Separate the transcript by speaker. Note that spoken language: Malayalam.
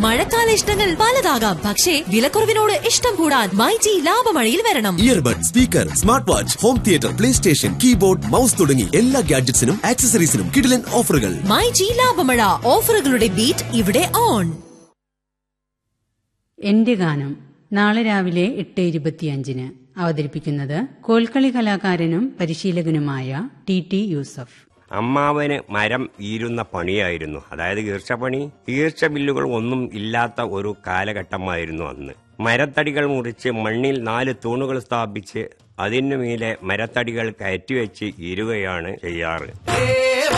Speaker 1: മഴക്കാല ഇഷ്ടങ്ങൾ പലതാകാം പക്ഷേ വിലക്കുറവിനോട് ഇഷ്ടം കൂടാൻ മൈജി ലാഭമഴയിൽ വരണം
Speaker 2: earbud speaker smart watch home theatre play station keyboard mouse തുടങ്ങി എല്ലാ ഗാഡ്ജറ്റ്സിനും ആക്സസറീസിനും കിടിലൻ ഓഫറുകൾ
Speaker 1: മൈജി ലാഭമഴ ഓഫറുകളുടെ ബീറ്റ് ഇവിടെ ഓൺ
Speaker 3: എന്റെ ഗാനം നാളെ രാവിലെ എട്ട് ഇരുപത്തിയഞ്ചിന് അവതരിപ്പിക്കുന്നത് കോൽക്കളി കലാകാരനും പരിശീലകനുമായ ടി ടി യൂസഫ്
Speaker 4: അമ്മാവന് മരം വീരുന്ന പണിയായിരുന്നു അതായത് ഈർച്ചപ്പണി ഈർച്ച ബില്ലുകൾ ഒന്നും ഇല്ലാത്ത ഒരു കാലഘട്ടമായിരുന്നു അന്ന് മരത്തടികൾ മുറിച്ച് മണ്ണിൽ നാല് തൂണുകൾ സ്ഥാപിച്ച് അതിനു മീതെ മരത്തടികൾ കയറ്റിവെച്ച് ഇരുകയാണ് ചെയ്യാറ്